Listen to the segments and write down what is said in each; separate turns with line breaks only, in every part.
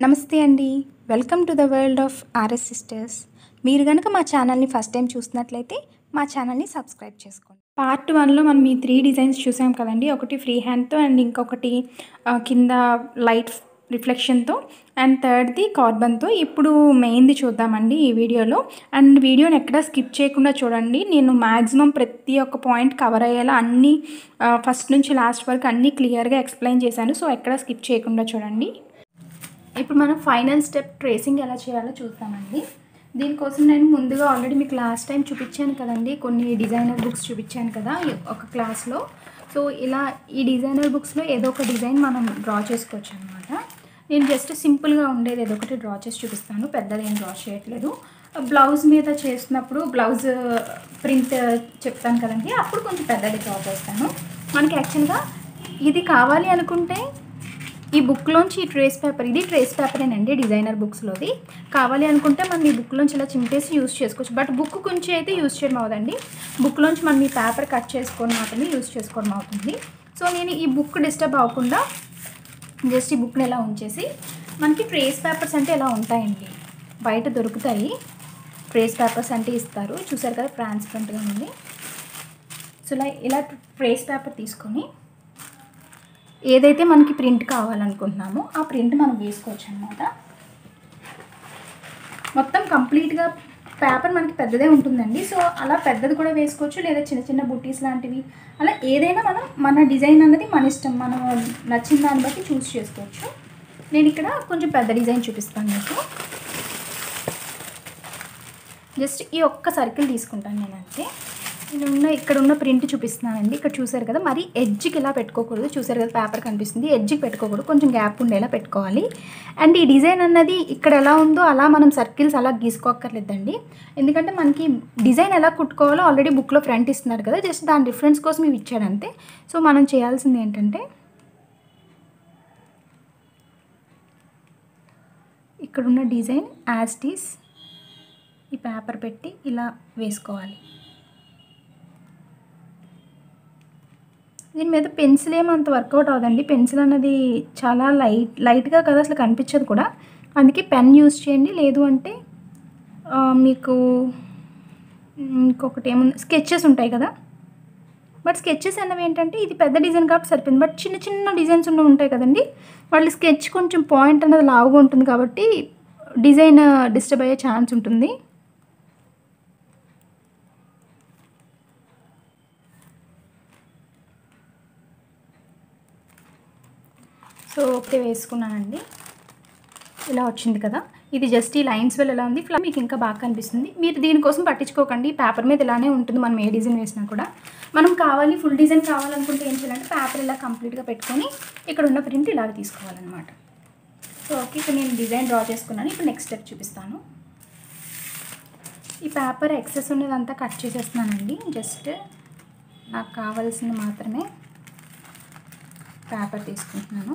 నమస్తే అండి welcome to the world of R S sisters మీరు కనుక మా ఛానల్ని ఫస్ట్ టైం చూసినట్లయితే మా ఛానల్ని సబ్స్క్రైబ్ చేసుకోండి పార్ట్ వన్లో మనం ఈ త్రీ డిజైన్స్ చూసాం కదండి ఒకటి ఫ్రీ హ్యాండ్తో అండ్ ఇంకొకటి ఆ, కింద లైట్ రిఫ్లెక్షన్తో అండ్ థర్డ్ది కార్బన్తో ఇప్పుడు మెయిన్ది చూద్దామండి ఈ వీడియోలో అండ్ వీడియోని ఎక్కడ స్కిప్ చేయకుండా చూడండి నేను మ్యాక్సిమం ప్రతి ఒక్క పాయింట్ కవర్ అయ్యేలా అన్నీ ఫస్ట్ నుంచి లాస్ట్ వరకు అన్నీ క్లియర్గా ఎక్స్ప్లెయిన్ చేశాను సో ఎక్కడ స్కిప్ చేయకుండా చూడండి ఇప్పుడు మనం ఫైనల్ స్టెప్ ట్రేసింగ్ ఎలా చేయాలో చూద్దామండి దీనికోసం నేను ముందుగా ఆల్రెడీ మీకు లాస్ట్ టైం చూపించాను కదండి కొన్ని డిజైనర్ బుక్స్ చూపించాను కదా ఈ ఒక క్లాస్లో సో ఇలా ఈ డిజైనర్ బుక్స్లో ఏదో ఒక డిజైన్ మనం డ్రా చేసుకోవచ్చు అనమాట నేను జస్ట్ సింపుల్గా ఉండేది ఏదో ఒకటి డ్రా చేసి చూపిస్తాను పెద్దది ఏం డ్రా చేయట్లేదు బ్లౌజ్ మీద చేసినప్పుడు బ్లౌజ్ ప్రింట్ చెప్తాను కదండి అప్పుడు కొంచెం పెద్దది డ్రా చేస్తాను మనకి యాక్చువల్గా ఇది కావాలి అనుకుంటే ఈ బుక్లోంచి ఈ ట్రేస్ పేపర్ ఇది ట్రేస్ పేపరేనండి డిజైనర్ బుక్స్లోది కావాలి అనుకుంటే మనం ఈ బుక్లోంచి ఇలా చింపేసి యూస్ చేసుకోవచ్చు బట్ బుక్ గురించి అయితే యూస్ చేయడం అవుదండి బుక్లోంచి మనం ఈ పేపర్ కట్ చేసుకొని మాత్రమే యూస్ చేసుకోవడం అవుతుంది సో నేను ఈ బుక్ డిస్టర్బ్ అవ్వకుండా జస్ట్ ఈ బుక్ని ఎలా ఉంచేసి మనకి ట్రేస్ పేపర్స్ అంటే ఎలా ఉంటాయండి బయట దొరుకుతాయి ట్రేస్ పేపర్స్ అంటే ఇస్తారు చూసారు కదా ట్రాన్స్పరెంట్గా ఉంది సో ఇలా ఇలా ట్రేస్ పేపర్ తీసుకొని ఏదైతే మనకి ప్రింట్ కావాలనుకుంటున్నామో ఆ ప్రింట్ మనం వేసుకోవచ్చు అనమాట మొత్తం కంప్లీట్గా పేపర్ మనకి పెద్దదే ఉంటుందండి సో అలా పెద్దది కూడా వేసుకోవచ్చు లేదా చిన్న చిన్న బుట్టీస్ లాంటివి అలా ఏదైనా మనం మన డిజైన్ అన్నది మన ఇష్టం మనం నచ్చిన దాన్ని బట్టి చూస్ చేసుకోవచ్చు నేను ఇక్కడ కొంచెం పెద్ద డిజైన్ చూపిస్తాను మీకు జస్ట్ ఈ ఒక్క సర్కిల్ తీసుకుంటాను నేను అంతే నేను ఉన్న ఇక్కడ ఉన్న ప్రింట్ చూపిస్తున్నానండి ఇక్కడ చూసారు కదా మరి ఎడ్జ్కి ఇలా పెట్టుకోకూడదు చూసారు కదా పేపర్ కనిపిస్తుంది ఎడ్జ్కి పెట్టుకోకూడదు కొంచెం గ్యాప్ ఉండేలా పెట్టుకోవాలి అండ్ ఈ డిజైన్ అన్నది ఇక్కడ ఎలా ఉందో అలా మనం సర్కిల్స్ అలా గీసుకోక్కర్లేదండి ఎందుకంటే మనకి డిజైన్ ఎలా కుట్టుకోవాలో ఆల్రెడీ బుక్లో ఫ్రంట్ ఇస్తున్నారు కదా జస్ట్ దాని రిఫరెన్స్ కోసం ఇవి ఇచ్చాడు అంతే సో మనం చేయాల్సింది ఏంటంటే ఇక్కడున్న డిజైన్ యాస్టీస్ ఈ పేపర్ పెట్టి ఇలా వేసుకోవాలి దీని మీద పెన్సిల్ ఏమంత వర్కౌట్ అవ్వదండి పెన్సిల్ అన్నది చాలా లైట్ లైట్గా కదా అసలు కనిపించదు కూడా అందుకే పెన్ యూస్ చేయండి లేదు అంటే ఆ, మీకు ఇంకొకటి ఏముంది స్కెచెస్ ఉంటాయి కదా బట్ స్కెచెస్ అన్నవి ఏంటంటే ఇది పెద్ద డిజైన్ కాబట్టి సరిపోయింది బట్ చిన్న చిన్న డిజైన్స్ ఉన్న ఉంటాయి కదండి వాళ్ళ స్కెచ్ కొంచెం పాయింట్ అనేది లావుగా ఉంటుంది కాబట్టి డిజైన్ డిస్టర్బ్ అయ్యే ఛాన్స్ ఉంటుంది సో ఓకే వేసుకున్నానండి ఇలా వచ్చింది కదా ఇది జస్ట్ ఈ లైన్స్ వల్ల ఎలా ఉంది ఫ్లా మీకు ఇంకా బాగా కనిపిస్తుంది మీరు దీనికోసం పట్టించుకోకండి పేపర్ మీద ఇలానే ఉంటుంది మనం ఏ డిజైన్ వేసినా కూడా మనం కావాలి ఫుల్ డిజైన్ కావాలనుకుంటే ఏం చేయాలంటే పేపర్ ఇలా కంప్లీట్గా పెట్టుకొని ఇక్కడ ఉన్న ప్రింట్ ఇలాగ తీసుకోవాలన్నమాట సో ఓకే ఇక్కడ నేను డిజైన్ డ్రా చేసుకున్నాను ఇప్పుడు నెక్స్ట్ స్టెప్ చూపిస్తాను ఈ పేపర్ ఎక్సెస్ ఉన్నదంతా కట్ చేసేస్తున్నానండి జస్ట్ నాకు కావాల్సింది మాత్రమే పేపర్ తీసుకుంటున్నాను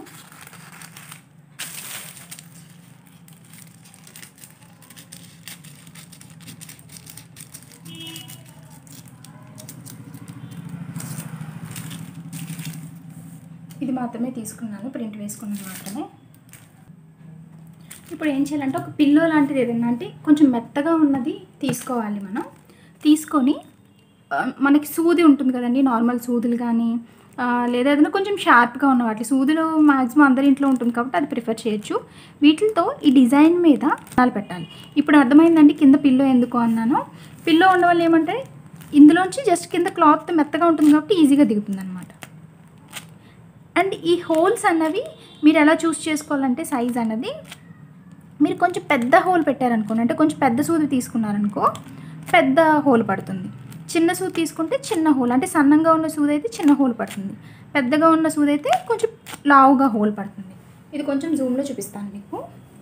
ఇది మాత్రమే తీసుకున్నాను ప్రింట్ వేసుకున్నాను మాత్రమే ఇప్పుడు ఏం చేయాలంటే ఒక పిల్లో లాంటిది ఏదైనా అంటే కొంచెం మెత్తగా ఉన్నది తీసుకోవాలి మనం తీసుకొని ఆ, మనకి సూది ఉంటుంది కదండి నార్మల్ సూదులు కానీ ఆ, లేదా ఏదైనా కొంచెం షార్ప్గా ఉన్న వాటి సూదులు మ్యాక్సిమం అందరి ఇంట్లో ఉంటుంది కాబట్టి అది ప్రిఫర్ చేయొచ్చు వీటితో ఈ డిజైన్ మీద నాలు పెట్టాలి ఇప్పుడు అర్థమైందండి కింద పిల్లో ఎందుకు అన్నాను పిల్లో ఉండడం వల్ల ఏమంటే ఇందులోంచి జస్ట్ కింద క్లాత్ మెత్తగా ఉంటుంది కాబట్టి ఈజీగా దిగుతుంది అనమాట అండ్ ఈ హోల్స్ అన్నవి మీరు ఎలా చూస్ చేసుకోవాలంటే సైజ్ అన్నది మీరు కొంచెం పెద్ద హోల్ పెట్టారనుకోండి అంటే కొంచెం పెద్ద సూది తీసుకున్నారనుకో పెద్ద హోల్ పడుతుంది చిన్న సూది తీసుకుంటే చిన్న హోల్ అంటే సన్నంగా ఉన్న సూది అయితే చిన్న హోల్ పడుతుంది పెద్దగా ఉన్న సూది అయితే కొంచెం లావుగా హోల్ పడుతుంది ఇది కొంచెం జూమ్లో చూపిస్తాను మీకు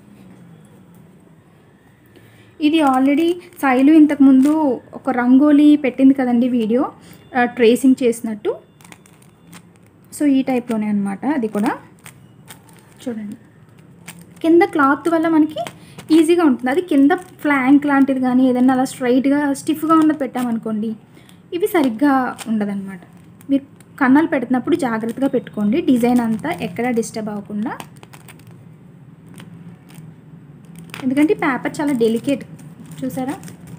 ఇది ఆల్రెడీ శైలు ఇంతకుముందు ఒక రంగోలీ పెట్టింది కదండి వీడియో ట్రేసింగ్ చేసినట్టు సో ఈ టైప్లోనే అనమాట అది కూడా చూడండి కింద క్లాత్ వల్ల మనకి ఈజీగా ఉంటుంది అది కింద ఫ్లాంక్ లాంటిది కానీ ఏదైనా అలా స్ట్రైట్గా స్టిఫ్గా ఉన్నది పెట్టామనుకోండి ఇవి సరిగ్గా ఉండదన్నమాట మీరు కన్నాలు పెడుతున్నప్పుడు జాగ్రత్తగా పెట్టుకోండి డిజైన్ అంతా ఎక్కడ డిస్టర్బ్ అవ్వకుండా ఎందుకంటే ఈ పేపర్ చాలా డెలికేట్ చూసారా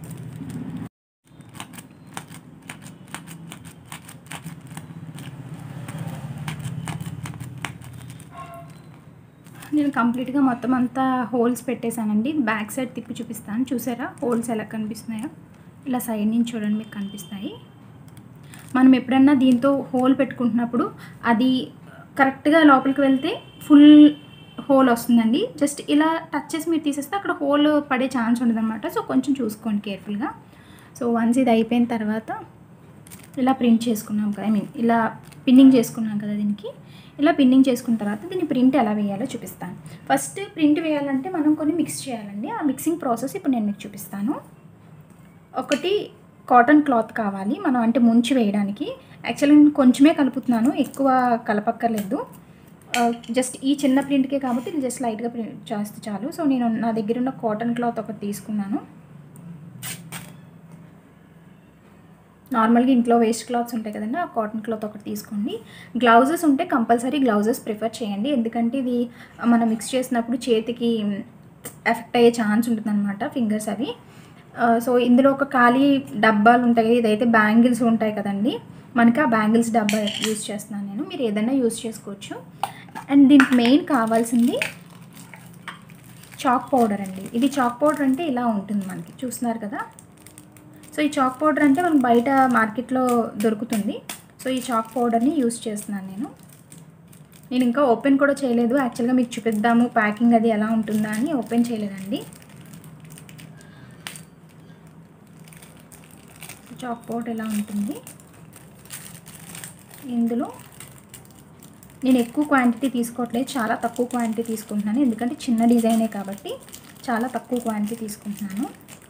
నేను కంప్లీట్గా మొత్తం అంతా హోల్స్ పెట్టేశానండి బ్యాక్ సైడ్ తిప్పి చూపిస్తాను చూసారా హోల్స్ ఎలా కనిపిస్తున్నాయో ఇలా సైడ్ నుంచి చూడండి మీకు కనిపిస్తాయి మనం ఎప్పుడన్నా దీంతో హోల్ పెట్టుకుంటున్నప్పుడు అది కరెక్ట్గా లోపలికి వెళ్తే ఫుల్ హోల్ వస్తుందండి జస్ట్ ఇలా టచ్ చేసి మీరు తీసేస్తే అక్కడ హోల్ పడే ఛాన్స్ ఉండదన్నమాట సో కొంచెం చూసుకోండి కేర్ఫుల్గా సో వన్స్ ఇది అయిపోయిన తర్వాత ఇలా ప్రింట్ చేసుకున్నాం కదా ఐ మీన్ ఇలా పిన్నింగ్ చేసుకున్నాం కదా దీనికి ఇలా పిన్నింగ్ చేసుకున్న తర్వాత దీన్ని ప్రింట్ ఎలా వేయాలో చూపిస్తాను ఫస్ట్ ప్రింట్ వేయాలంటే మనం కొన్ని మిక్స్ చేయాలండి ఆ మిక్సింగ్ ప్రాసెస్ ఇప్పుడు నేను మీకు చూపిస్తాను ఒకటి కాటన్ క్లాత్ కావాలి మనం అంటే ముంచి వేయడానికి యాక్చువల్లీ నేను కొంచెమే కలుపుతున్నాను ఎక్కువ కలపక్కర్లేదు జస్ట్ ఈ చిన్న ప్రింట్కే కాబట్టి ఇది జస్ట్ లైట్గా ప్రింట్ చేస్తే చాలు సో నేను నా దగ్గర ఉన్న కాటన్ క్లాత్ ఒకటి తీసుకున్నాను నార్మల్గా ఇంట్లో వేస్ట్ క్లాత్స్ ఉంటాయి కదండి ఆ కాటన్ క్లాత్ ఒకటి తీసుకోండి గ్లౌజెస్ ఉంటే కంపల్సరీ గ్లౌజెస్ ప్రిఫర్ చేయండి ఎందుకంటే ఇది మనం మిక్స్ చేసినప్పుడు చేతికి ఎఫెక్ట్ అయ్యే ఛాన్స్ ఉంటుందన్నమాట ఫింగర్స్ అవి సో ఇందులో ఒక ఖాళీ డబ్బాలు ఉంటాయి ఇదైతే బ్యాంగిల్స్ ఉంటాయి కదండి మనకి ఆ బ్యాంగిల్స్ డబ్బా యూస్ చేస్తున్నాను నేను మీరు ఏదైనా యూస్ చేసుకోవచ్చు అండ్ దీనికి మెయిన్ కావాల్సింది చాక్ పౌడర్ అండి ఇది చాక్ పౌడర్ అంటే ఇలా ఉంటుంది మనకి చూస్తున్నారు కదా సో ఈ చాక్ పౌడర్ అంటే మనకు బయట మార్కెట్లో దొరుకుతుంది సో ఈ చాక్ పౌడర్ని యూస్ చేస్తున్నాను నేను నేను ఇంకా ఓపెన్ కూడా చేయలేదు యాక్చువల్గా మీకు చూపిద్దాము ప్యాకింగ్ అది ఎలా ఉంటుందా అని ఓపెన్ చేయలేదండి చాక్ పౌడర్ ఎలా ఉంటుంది ఇందులో నేను ఎక్కువ క్వాంటిటీ తీసుకోవట్లేదు చాలా తక్కువ క్వాంటిటీ తీసుకుంటున్నాను ఎందుకంటే చిన్న డిజైనే కాబట్టి చాలా తక్కువ క్వాంటిటీ తీసుకుంటున్నాను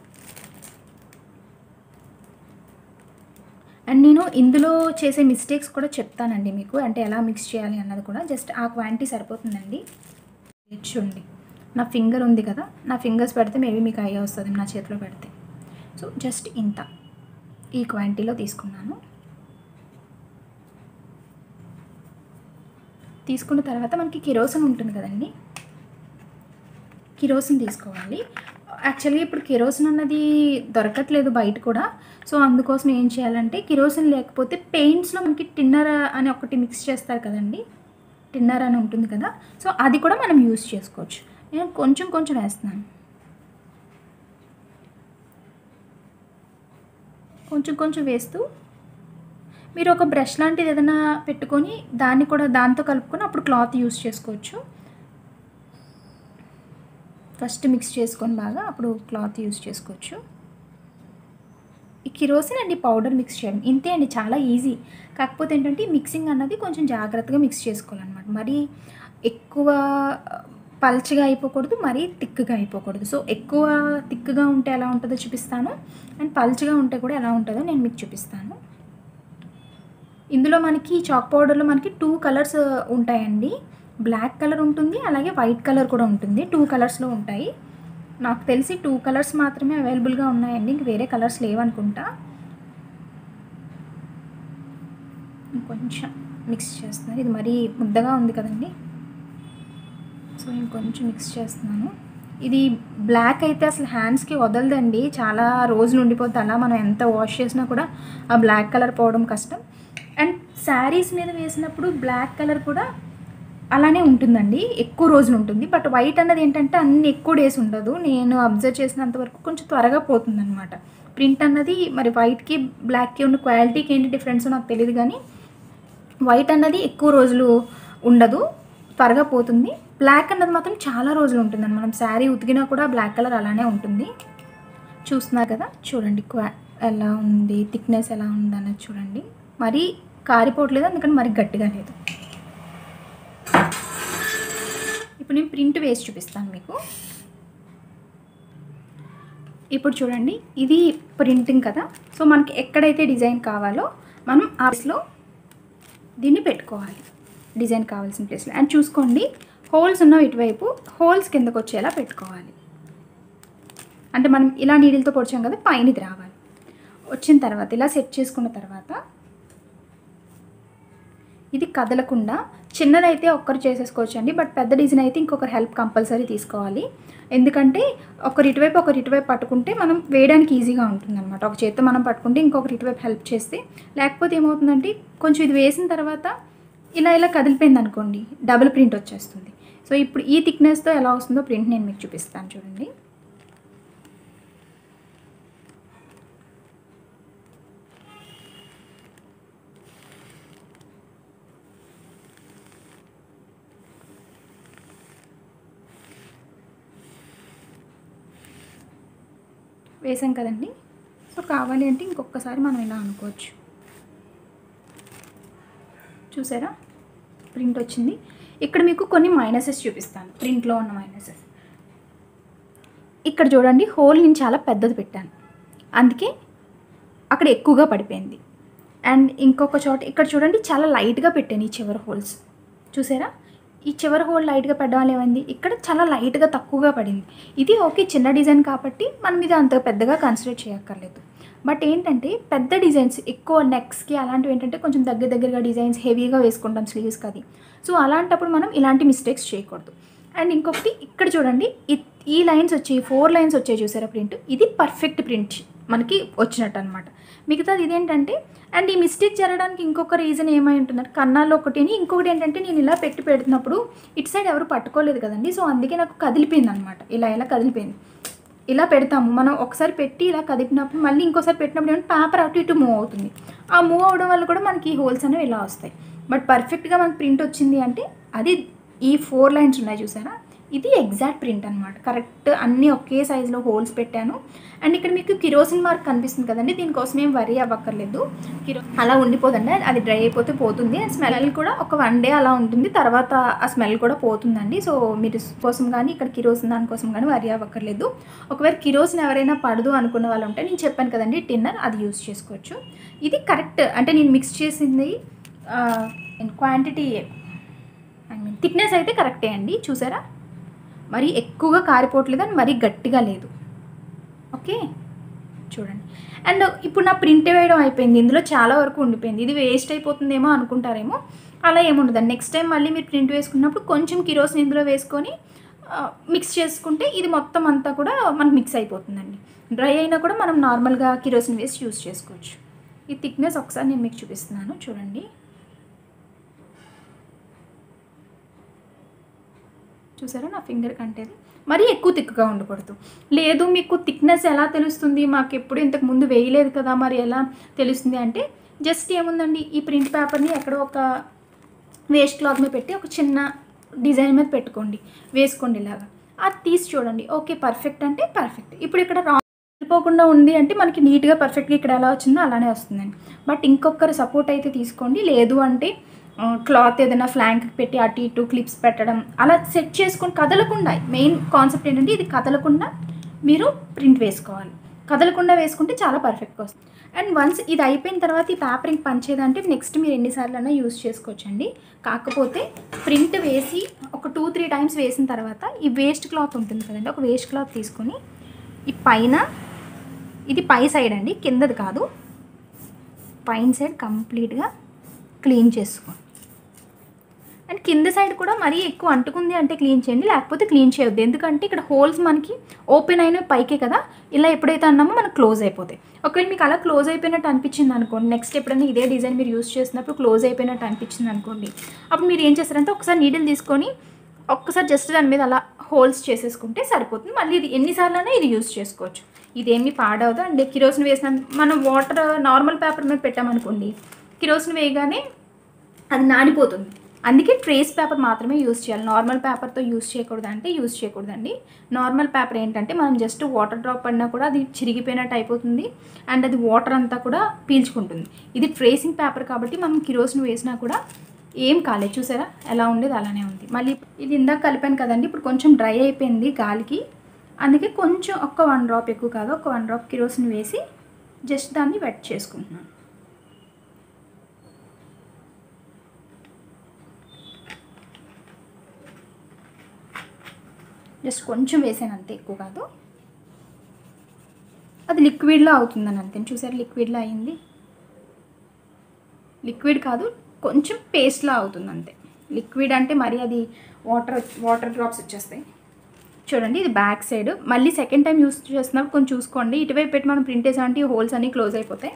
అండ్ నేను ఇందులో చేసే మిస్టేక్స్ కూడా చెప్తానండి మీకు అంటే ఎలా మిక్స్ చేయాలి అన్నది కూడా జస్ట్ ఆ క్వాంటిటీ సరిపోతుందండి చూడండి నా ఫింగర్ ఉంది కదా నా ఫింగర్స్ పెడితే మేబీ మీకు అయ్యే వస్తుంది నా చేతిలో పెడితే సో జస్ట్ ఇంత ఈ క్వాంటిటీలో తీసుకున్నాను తీసుకున్న తర్వాత మనకి కిరోసిన్ ఉంటుంది కదండి కిరోసిన్ తీసుకోవాలి యాక్చువల్గా ఇప్పుడు కిరోసిన్ అన్నది దొరకట్లేదు బయట కూడా సో అందుకోసం ఏం చేయాలంటే కిరోసిన్ లేకపోతే పెయింట్స్లో మనకి టిన్నర్ అని ఒకటి మిక్స్ చేస్తారు కదండి టిన్నర్ అని ఉంటుంది కదా సో అది కూడా మనం యూస్ చేసుకోవచ్చు నేను కొంచెం కొంచెం వేస్తున్నాను కొంచెం కొంచెం వేస్తూ మీరు ఒక బ్రష్ లాంటిది ఏదైనా పెట్టుకొని దాన్ని కూడా దాంతో కలుపుకొని అప్పుడు క్లాత్ యూస్ చేసుకోవచ్చు ఫస్ట్ మిక్స్ చేసుకొని బాగా అప్పుడు క్లాత్ యూస్ చేసుకోవచ్చు ఈ కిరోసిన్ అండి పౌడర్ మిక్స్ చేయడం ఇంతే అండి చాలా ఈజీ కాకపోతే ఏంటంటే ఈ మిక్సింగ్ అన్నది కొంచెం జాగ్రత్తగా మిక్స్ చేసుకోవాలన్నమాట మరీ ఎక్కువ పల్చగా అయిపోకూడదు మరీ థిక్గా అయిపోకూడదు సో ఎక్కువ థిక్గా ఉంటే ఎలా ఉంటుందో చూపిస్తాను అండ్ పల్చగా ఉంటే కూడా ఎలా ఉంటుందో నేను మీకు చూపిస్తాను ఇందులో మనకి చాక్ పౌడర్లో మనకి టూ కలర్స్ ఉంటాయండి బ్లాక్ కలర్ ఉంటుంది అలాగే వైట్ కలర్ కూడా ఉంటుంది టూ కలర్స్లో ఉంటాయి నాకు తెలిసి టూ కలర్స్ మాత్రమే అవైలబుల్గా ఉన్నాయండి ఇంక వేరే కలర్స్ లేవనుకుంటా ఇంకొంచెం మిక్స్ చేస్తున్నాను ఇది మరీ ముద్దగా ఉంది కదండి సో నేను కొంచెం మిక్స్ చేస్తున్నాను ఇది బ్లాక్ అయితే అసలు హ్యాండ్స్కి వదలదండి చాలా రోజులు ఉండిపోద్ది అలా మనం ఎంత వాష్ చేసినా కూడా ఆ బ్లాక్ కలర్ పోవడం కష్టం అండ్ శారీస్ మీద వేసినప్పుడు బ్లాక్ కలర్ కూడా అలానే ఉంటుందండి ఎక్కువ రోజులు ఉంటుంది బట్ వైట్ అన్నది ఏంటంటే అన్ని ఎక్కువ డేస్ ఉండదు నేను అబ్జర్వ్ చేసినంత వరకు కొంచెం త్వరగా పోతుంది అనమాట ప్రింట్ అన్నది మరి వైట్కి బ్లాక్కి ఉన్న క్వాలిటీకి ఏంటి డిఫరెన్స్ నాకు తెలియదు కానీ వైట్ అన్నది ఎక్కువ రోజులు ఉండదు త్వరగా పోతుంది బ్లాక్ అన్నది మాత్రం చాలా రోజులు ఉంటుందండి మనం శారీ ఉతికినా కూడా బ్లాక్ కలర్ అలానే ఉంటుంది చూస్తున్నారు కదా చూడండి క్వా ఎలా ఉంది థిక్నెస్ ఎలా ఉంది అన్నది చూడండి మరీ కారిపోవట్లేదు అందుకని మరి గట్టిగా లేదు ఇప్పుడు నేను ప్రింట్ వేసి చూపిస్తాను మీకు ఇప్పుడు చూడండి ఇది ప్రింటింగ్ కదా సో మనకి ఎక్కడైతే డిజైన్ కావాలో మనం ఆ ప్లేస్లో దీన్ని పెట్టుకోవాలి డిజైన్ కావాల్సిన ప్లేస్లో అండ్ చూసుకోండి హోల్స్ ఉన్న ఇటువైపు హోల్స్ కిందకు వచ్చేలా పెట్టుకోవాలి అంటే మనం ఇలా నీడిల్తో పొడిచాం కదా పైన ఇది రావాలి వచ్చిన తర్వాత ఇలా సెట్ చేసుకున్న తర్వాత ఇది కదలకుండా చిన్నదైతే ఒక్కరు చేసేసుకోవచ్చు అండి బట్ పెద్ద డిజైన్ అయితే ఇంకొకరు హెల్ప్ కంపల్సరీ తీసుకోవాలి ఎందుకంటే ఒకరి ఇటువైపు ఒకరి ఇటువైపు పట్టుకుంటే మనం వేయడానికి ఈజీగా ఉంటుంది అనమాట ఒక చేత్తో మనం పట్టుకుంటే ఇంకొకరి ఇటువైపు హెల్ప్ చేస్తే లేకపోతే ఏమవుతుందంటే కొంచెం ఇది వేసిన తర్వాత ఇలా ఇలా కదిలిపోయింది అనుకోండి డబుల్ ప్రింట్ వచ్చేస్తుంది సో ఇప్పుడు ఈ థిక్నెస్తో ఎలా వస్తుందో ప్రింట్ నేను మీకు చూపిస్తాను చూడండి వేసాం కదండి సో కావాలి అంటే ఇంకొకసారి మనం ఇలా అనుకోవచ్చు చూసారా ప్రింట్ వచ్చింది ఇక్కడ మీకు కొన్ని మైనసెస్ చూపిస్తాను ప్రింట్లో ఉన్న మైనసెస్ ఇక్కడ చూడండి హోల్ నేను చాలా పెద్దది పెట్టాను అందుకే అక్కడ ఎక్కువగా పడిపోయింది అండ్ ఇంకొక చోట ఇక్కడ చూడండి చాలా లైట్గా పెట్టాను ఈ చివరి హోల్స్ చూసారా ఈ చివరి హోల్ లైట్గా పెట్టడం వల్ల ఏమైంది ఇక్కడ చాలా లైట్గా తక్కువగా పడింది ఇది ఓకే చిన్న డిజైన్ కాబట్టి మనం ఇది అంత పెద్దగా కన్సిడర్ చేయక్కర్లేదు బట్ ఏంటంటే పెద్ద డిజైన్స్ ఎక్కువ నెక్స్కి అలాంటివి ఏంటంటే కొంచెం దగ్గర దగ్గరగా డిజైన్స్ హెవీగా వేసుకుంటాం స్లీవ్స్కి అది సో అలాంటప్పుడు మనం ఇలాంటి మిస్టేక్స్ చేయకూడదు అండ్ ఇంకొకటి ఇక్కడ చూడండి ఈ- ఈ లైన్స్ వచ్చాయి ఫోర్ లైన్స్ వచ్చాయి చూసారా ప్రింట్ ఇది పర్ఫెక్ట్ ప్రింట్ మనకి వచ్చినట్టు అనమాట మిగతాది ఇదేంటంటే అండ్ ఈ మిస్టేక్ జరగడానికి ఇంకొక రీజన్ ఏమై ఉంటుందంటే కన్నాల్లో ఒకటిని ఇంకొకటి ఏంటంటే నేను ఇలా పెట్టి పెడుతున్నప్పుడు ఇటు సైడ్ ఎవరు పట్టుకోలేదు కదండి సో అందుకే నాకు కదిలిపోయింది అనమాట ఇలా ఇలా కదిలిపోయింది ఇలా పెడతాము మనం ఒకసారి పెట్టి ఇలా కదిపినప్పుడు మళ్ళీ ఇంకోసారి పెట్టినప్పుడు ఏమంటే పేపర్ అటు ఇటు మూవ్ అవుతుంది ఆ మూవ్ అవడం వల్ల కూడా మనకి ఈ హోల్స్ అనేవి ఇలా వస్తాయి బట్ పర్ఫెక్ట్గా మనకి ప్రింట్ వచ్చింది అంటే అది ఈ ఫోర్ లైన్స్ ఉన్నాయి చూసారా ఇది ఎగ్జాక్ట్ ప్రింట్ అనమాట కరెక్ట్ అన్నీ ఒకే సైజులో హోల్స్ పెట్టాను అండ్ ఇక్కడ మీకు కిరోసిన్ మార్క్ కనిపిస్తుంది కదండి దీనికోసం ఏం వరీ అవ్వక్కర్లేదు కిరో అలా ఉండిపోదండి అది డ్రై అయిపోతే పోతుంది అండ్ స్మెల్ కూడా ఒక వన్ డే అలా ఉంటుంది తర్వాత ఆ స్మెల్ కూడా పోతుందండి సో మీరు కోసం కానీ ఇక్కడ కిరోసిన్ దానికోసం కానీ వరీ అవ్వక్కర్లేదు ఒకవేళ కిరోసిన్ ఎవరైనా పడదు అనుకున్న వాళ్ళు ఉంటే నేను చెప్పాను కదండి టిన్నర్ అది యూస్ చేసుకోవచ్చు ఇది కరెక్ట్ అంటే నేను మిక్స్ చేసింది క్వాంటిటీ ఐ మీన్ థిక్నెస్ అయితే కరెక్టే అండి చూసారా మరీ ఎక్కువగా కారిపోవట్లేదు అని మరీ గట్టిగా లేదు ఓకే చూడండి అండ్ ఇప్పుడు నా ప్రింట్ వేయడం అయిపోయింది ఇందులో చాలా వరకు ఉండిపోయింది ఇది వేస్ట్ అయిపోతుందేమో అనుకుంటారేమో అలా ఏముండదండి నెక్స్ట్ టైం మళ్ళీ మీరు ప్రింట్ వేసుకున్నప్పుడు కొంచెం కిరోసిన్ ఇందులో వేసుకొని మిక్స్ చేసుకుంటే ఇది మొత్తం అంతా కూడా మనకు మిక్స్ అయిపోతుందండి డ్రై అయినా కూడా మనం నార్మల్గా కిరోసిన్ వేసి యూస్ చేసుకోవచ్చు ఈ థిక్నెస్ ఒకసారి నేను మీకు చూపిస్తున్నాను చూడండి చూసారా నా ఫింగర్ కంటేది మరీ ఎక్కువ థిక్గా ఉండకూడదు లేదు మీకు థిక్నెస్ ఎలా తెలుస్తుంది మాకు ఎప్పుడు ఇంతకు ముందు వేయలేదు కదా మరి ఎలా తెలుస్తుంది అంటే జస్ట్ ఏముందండి ఈ ప్రింట్ పేపర్ని ఎక్కడో ఒక వేస్ట్ క్లాత్ మీద పెట్టి ఒక చిన్న డిజైన్ మీద పెట్టుకోండి వేసుకోండి ఇలాగా అది తీసి చూడండి ఓకే పర్ఫెక్ట్ అంటే పర్ఫెక్ట్ ఇప్పుడు ఇక్కడ రా వెళ్ళిపోకుండా ఉంది అంటే మనకి నీట్గా పర్ఫెక్ట్గా ఇక్కడ ఎలా వచ్చిందో అలానే వస్తుందండి బట్ ఇంకొకరు సపోర్ట్ అయితే తీసుకోండి లేదు అంటే క్లాత్ ఏదైనా ఫ్లాంక్కి పెట్టి అటు ఇటు క్లిప్స్ పెట్టడం అలా సెట్ చేసుకొని కదలకుండా మెయిన్ కాన్సెప్ట్ ఏంటంటే ఇది కదలకుండా మీరు ప్రింట్ వేసుకోవాలి కదలకుండా వేసుకుంటే చాలా పర్ఫెక్ట్గా వస్తుంది అండ్ వన్స్ ఇది అయిపోయిన తర్వాత ఈ పేపరింగ్ పంచేదంటే నెక్స్ట్ మీరు ఎన్నిసార్లు అయినా యూస్ చేసుకోవచ్చండి కాకపోతే ప్రింట్ వేసి ఒక టూ త్రీ టైమ్స్ వేసిన తర్వాత ఈ వేస్ట్ క్లాత్ ఉంటుంది కదండి ఒక వేస్ట్ క్లాత్ తీసుకొని ఈ పైన ఇది పై సైడ్ అండి కిందది కాదు పైన సైడ్ కంప్లీట్గా క్లీన్ చేసుకోండి అండ్ కింద సైడ్ కూడా మరీ ఎక్కువ అంటుకుంది అంటే క్లీన్ చేయండి లేకపోతే క్లీన్ చేయొద్దు ఎందుకంటే ఇక్కడ హోల్స్ మనకి ఓపెన్ అయిన పైకే కదా ఇలా ఎప్పుడైతే అన్నామో మనకు క్లోజ్ అయిపోతాయి ఒకవేళ మీకు అలా క్లోజ్ అయిపోయినట్టు అనిపించింది అనుకోండి నెక్స్ట్ ఎప్పుడైనా ఇదే డిజైన్ మీరు యూస్ చేసినప్పుడు క్లోజ్ అయిపోయినట్టు అనిపించింది అనుకోండి అప్పుడు మీరు ఏం చేస్తారంటే ఒకసారి నీడిల్ తీసుకొని ఒక్కసారి జస్ట్ దాని మీద అలా హోల్స్ చేసేసుకుంటే సరిపోతుంది మళ్ళీ ఇది ఎన్నిసార్లు అయినా ఇది యూస్ చేసుకోవచ్చు ఇదేమీ పాడవదు అండ్ కిరోసిన్ వేసిన మనం వాటర్ నార్మల్ పేపర్ మీద పెట్టామనుకోండి కిరోసిన్ వేయగానే అది నానిపోతుంది అందుకే ట్రేస్ పేపర్ మాత్రమే యూస్ చేయాలి నార్మల్ పేపర్తో యూస్ చేయకూడదు అంటే యూస్ చేయకూడదండి నార్మల్ పేపర్ ఏంటంటే మనం జస్ట్ వాటర్ డ్రాప్ పడినా కూడా అది చిరిగిపోయినట్టు అయిపోతుంది అండ్ అది వాటర్ అంతా కూడా పీల్చుకుంటుంది ఇది ట్రేసింగ్ పేపర్ కాబట్టి మనం కిరోసిన్ వేసినా కూడా ఏం కాలేదు చూసారా ఎలా ఉండేది అలానే ఉంది మళ్ళీ ఇది ఇందాక కలిపాను కదండి ఇప్పుడు కొంచెం డ్రై అయిపోయింది గాలికి అందుకే కొంచెం ఒక్క వన్ డ్రాప్ ఎక్కువ కాదు ఒక వన్ డ్రాప్ కిరోసిన్ వేసి జస్ట్ దాన్ని వెట్ చేసుకుంటున్నాను జస్ట్ కొంచెం వేసాను అంతే ఎక్కువ కాదు అది లిక్విడ్లో అవుతుందని అంతే చూసారు లిక్విడ్లో అయింది లిక్విడ్ కాదు కొంచెం పేస్ట్లా అవుతుంది అంతే లిక్విడ్ అంటే మరి అది వాటర్ వాటర్ డ్రాప్స్ వచ్చేస్తాయి చూడండి ఇది బ్యాక్ సైడ్ మళ్ళీ సెకండ్ టైం యూస్ చేస్తున్నప్పుడు కొంచెం చూసుకోండి ఇటువైపు పెట్టి మనం ప్రింట్ వేసామంటే ఈ హోల్స్ అన్నీ క్లోజ్ అయిపోతాయి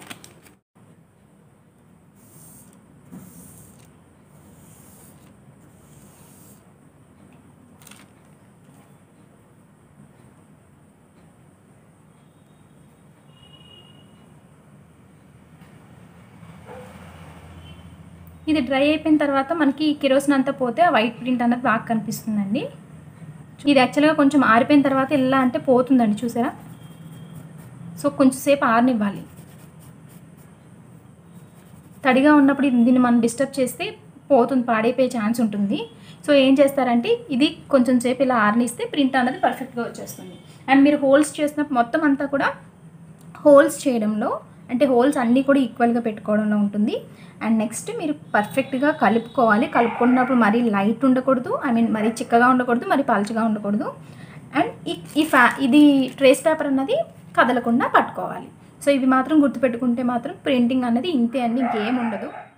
ఇది డ్రై అయిపోయిన తర్వాత మనకి కిరోసిన్ అంతా పోతే ఆ వైట్ ప్రింట్ అన్నది బాగా కనిపిస్తుందండి ఇది యాక్చువల్గా కొంచెం ఆరిపోయిన తర్వాత ఎలా అంటే పోతుందండి చూసారా సో కొంచెం సేపు ఆరనివ్వాలి తడిగా ఉన్నప్పుడు ఇది- దీన్ని మనం డిస్టర్బ్ చేస్తే పోతుంది పాడైపోయే ఛాన్స్ ఉంటుంది సో ఏం చేస్తారంటే ఇది కొంచెం సేపు ఇలా ఆరనిస్తే ప్రింట్ అనేది పర్ఫెక్ట్గా వచ్చేస్తుంది అండ్ మీరు హోల్స్ చేసినప్పుడు మొత్తం అంతా కూడా హోల్స్ చేయడంలో అంటే హోల్స్ అన్నీ కూడా ఈక్వల్గా పెట్టుకోవడంలో ఉంటుంది అండ్ నెక్స్ట్ మీరు పర్ఫెక్ట్గా కలుపుకోవాలి కలుపుకున్నప్పుడు మరీ లైట్ ఉండకూడదు ఐ మీన్ మరీ చిక్కగా ఉండకూడదు మరీ పలుచగా ఉండకూడదు అండ్ ఈ ఈ ఫ్యా ఇది ట్రేస్ పేపర్ అన్నది కదలకుండా పట్టుకోవాలి సో ఇవి మాత్రం గుర్తుపెట్టుకుంటే మాత్రం ప్రింటింగ్ అనేది ఇంతే అండి ఇంకేం ఉండదు